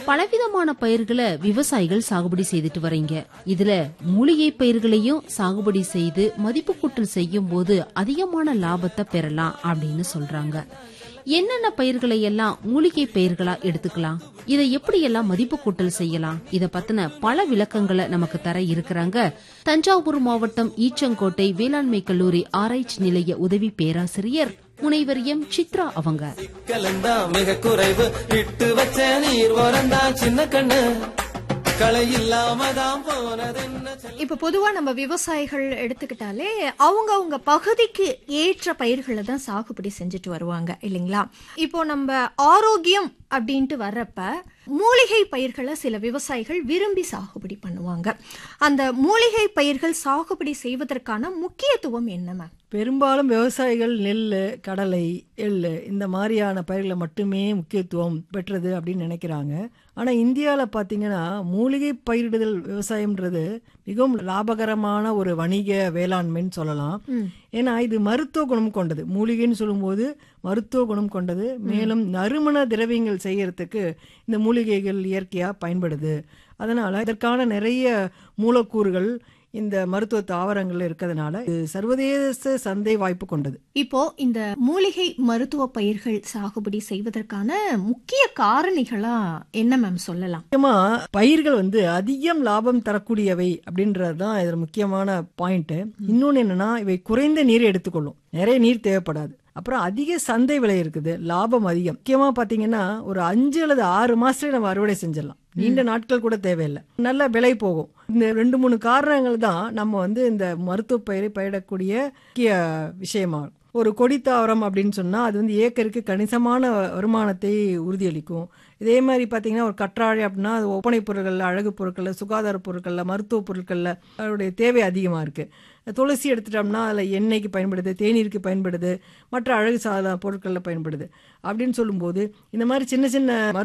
பலவிதமான பயிர்களை விவசாயிகள் சாகுபடி செய்துட்டு வரீங்க இதுல மூலிகை பயிர்களையும் சாகுபடி செய்து மதிப்பு கூட்டல் செய்யும் போது அதிகமான லாபத்தை பெறலாம் அப்படின்னு சொல்றாங்க என்னென்ன பயிர்களை எல்லாம் மூலிகை பயிர்களா எடுத்துக்கலாம் இதை எப்படி எல்லாம் மதிப்பு கூட்டல் செய்யலாம் இத பத்தின பல விளக்கங்களை நமக்கு தர இருக்கிறாங்க தஞ்சாவூர் மாவட்டம் ஈச்சங்கோட்டை வேளாண்மை கல்லூரி ஆராய்ச்சி நிலைய உதவி பேராசிரியர் முனைவர் எம் சித்ரா அவங்க கலந்தா மிக குறைவு இட்டு வச்ச நீர் வரந்தா சின்ன கண்ணு களை இல்லாம தான் போனதென்ன செல்ல- இப்ப பொதுவா நம்ம விவசாயிகள் எடுத்துக்கிட்டாலே அவங்க அவங்க பகுதிக்கு ஏற்ற பயிர்களை தான் சாகுபடி செஞ்சுட்டு வருவாங்க இல்லைங்களா இப்போ நம்ம ஆரோக்கியம் அப்படின்ட்டு வர்றப்ப மூலிகை பயிர்களை சில விவசாயிகள் விரும்பி சாகுபடி பண்ணுவாங்க அந்த மூலிகை பயிர்கள் சாகுபடி செய்வதற்கான முக்கியத்துவம் என்ன மேம் பெரும்பாலும் விவசாயிகள் நெல் கடலை எள்ளு இந்த மாதிரியான பயிர்களை மட்டுமே முக்கியத்துவம் பெற்றது அப்படின்னு நினைக்கிறாங்க ஆனால் இந்தியாவில் பார்த்தீங்கன்னா மூலிகை பயிரிடுதல் விவசாயம்ன்றது மிகவும் லாபகரமான ஒரு வணிக வேளாண்மைன்னு சொல்லலாம் ஏன்னா இது மருத்துவ குணம் கொண்டது மூலிகைன்னு சொல்லும்போது மருத்துவ குணம் கொண்டது மேலும் நறுமண திரவியங்கள் செய்யறதுக்கு இந்த மூலிகைகள் இயற்கையாக பயன்படுது அதனால இதற்கான நிறைய மூலக்கூறுகள் இந்த மருத்துவ தாவரங்கள் இருக்கிறதுனால இது சர்வதேச சந்தை வாய்ப்பு கொண்டது இப்போ இந்த மூலிகை மருத்துவ பயிர்கள் சாகுபடி செய்வதற்கான முக்கிய காரணிகளா என்ன மேம் சொல்லலாம் முக்கியமா பயிர்கள் வந்து அதிகம் லாபம் தரக்கூடியவை அப்படின்றது தான் இதுல முக்கியமான பாயிண்ட் இன்னொன்னு என்னன்னா இவை குறைந்த நீர் எடுத்துக்கொள்ளும் நிறைய நீர் தேவைப்படாது அப்புறம் அதிக சந்தை விலை இருக்குது லாபம் அதிகம் முக்கியமா பாத்தீங்கன்னா ஒரு அஞ்சு அல்லது ஆறு மாசத்துல நம்ம அறுவடை செஞ்சிடலாம் நீண்ட நாட்கள் கூட தேவையில்லை நல்ல விலை போகும் இந்த ரெண்டு மூணு காரணங்கள் தான் நம்ம வந்து இந்த மருத்துவ பயிரை பயிரிடக்கூடிய முக்கிய விஷயமாகும் ஒரு கொடித்தாவரம் அப்படின்னு சொன்னால் அது வந்து ஏக்கருக்கு கணிசமான வருமானத்தை உறுதியளிக்கும் இதே மாதிரி பார்த்தீங்கன்னா ஒரு கற்றாழை அப்படின்னா அது ஒப்பனை பொருட்களில் அழகு பொருட்களில் சுகாதார பொருட்களில் மருத்துவ பொருட்களில் அதனுடைய தேவை அதிகமாக இருக்குது துளசி எடுத்துட்டோம்னா அதில் எண்ணெய்க்கு பயன்படுது தேநீருக்கு பயன்படுது மற்ற அழகு சாதன பொருட்களில் பயன்படுது அப்படின்னு சொல்லும்போது இந்த மாதிரி சின்ன சின்ன